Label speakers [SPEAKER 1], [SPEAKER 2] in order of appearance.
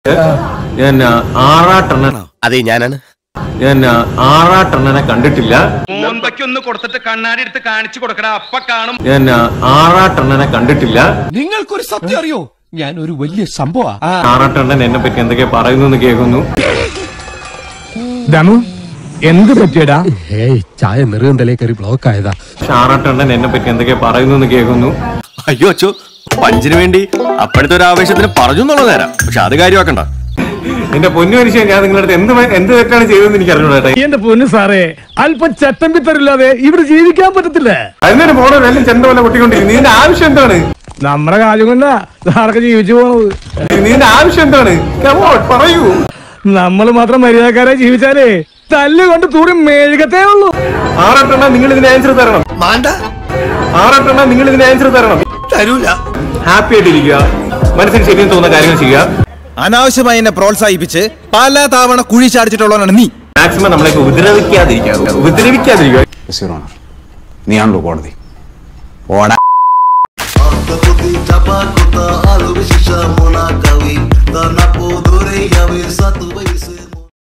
[SPEAKER 1] ഞാൻ ആറാട്ടെണ്ണ
[SPEAKER 2] അതെ ഞാനാണ്
[SPEAKER 1] ഞാൻ ആറാട്ടെണ്ണനെ കണ്ടിട്ടില്ല
[SPEAKER 3] മോന്തയ്ക്കൊന്ന് കൊടുത്തിട്ട് കണ്ണാടി എടുത്ത് കാണിച്ചു കൊടുക്കടാ അപ്പ കാണും
[SPEAKER 1] ഞാൻ ആറാട്ടെണ്ണനെ കണ്ടിട്ടില്ല
[SPEAKER 4] നിങ്ങൾക്കൊരു സത്യം അറിയോ ഞാൻ ഒരു വലിയ സംഭവ
[SPEAKER 1] ആറാട്ടെണ്ണൻ എന്നെ പറ്റി എന്തൊക്കെ പറയുന്നു എന്ന് കേൾക്കുന്നു
[SPEAKER 5] ദമു എന്ത് പറ്റിയടാ
[SPEAKER 4] ഏയ് ചായ നെറുകന്തലേ കയറി ബ്ലോക്ക് ആയതാ
[SPEAKER 1] പക്ഷെ ആറാട്ടെണ്ണൻ എന്നെ പറ്റി എന്തൊക്കെ പറയുന്നു എന്ന് കേൾക്കുന്നു
[SPEAKER 2] അയ്യോ അച്ചു പഞ്ചിന് വേണ്ടി അപ്പോഴത്തെ ഒരു ആവേശത്തിന് പറഞ്ഞു എന്നുള്ള നേരം പക്ഷെ അത് കാര്യമാക്കണ്ട
[SPEAKER 1] എന്റെ പൊന്നു മനുഷ്യൻ ഞാൻ നിങ്ങളുടെ അടുത്ത് എന്ത് മ- എന്ത് തെറ്റാണ് ചെയ്തതെന്ന് എനിക്ക് അറിഞ്ഞൂടാ കേട്ടോ.
[SPEAKER 5] എന്റെ പൊന്നു സാറേ അല്പം ചട്ടമ്പിത്തരില്ലാതെ ഇവിടെ ജീവിക്കാൻ പറ്റത്തില്ല
[SPEAKER 1] അതിനൊരു മോഡൽ എല്ലാം ചെണ്ട പോലെ പൊട്ടിക്കൊണ്ടിരിക്കുന്നു ഇതിന്റെ ആവശ്യം എന്താണ്
[SPEAKER 5] നമ്മുടെ കാര്യം കൊണ്ടാ സാറൊക്കെ ജീവിച്ചു പോണത്
[SPEAKER 1] ഇതിന്റെ ആവശ്യം എന്താണ് Come on, പറയൂ
[SPEAKER 5] നമ്മൾ മാത്രം മര്യാദക്കാരെ ജീവിച്ചാലേ തല്ലുകൊണ്ട് തൂറി മെഴുകത്തേ ഉള്ളൂ
[SPEAKER 1] ആറാട്ടെണ്ണ നിങ്ങൾ ഇതിന് ആൻസർ തരണം ആറാട്ടെണ്ണ നിങ്ങൾ ഇതിന് ആൻസർ തരണം
[SPEAKER 2] തരൂല
[SPEAKER 1] ഹാപ്പി ആയിട്ടിരിക്കുക മനസ്സിന് ശരിയെന്ന് തോന്നുന്ന കാര്യങ്ങൾ ചെയ്യുക
[SPEAKER 6] അനാവശ്യമായി എന്നെ പ്രോത്സാഹിപ്പിച്ച് പല തവണ കുഴി ചാടിച്ചിട്ടുള്ളവനാണ് നീ
[SPEAKER 1] മാക്സിമം നമ്മളെ ഉപദ്രവിക്കാതിരിക്കുക ഉപദ്രവിക്കാതിരിക്കുക
[SPEAKER 6] നീയാണല്ലോ കോടതി ഓടാ
[SPEAKER 7] Takuti chapa kota alu bishisha mona kawi Tana podore yawe satu bai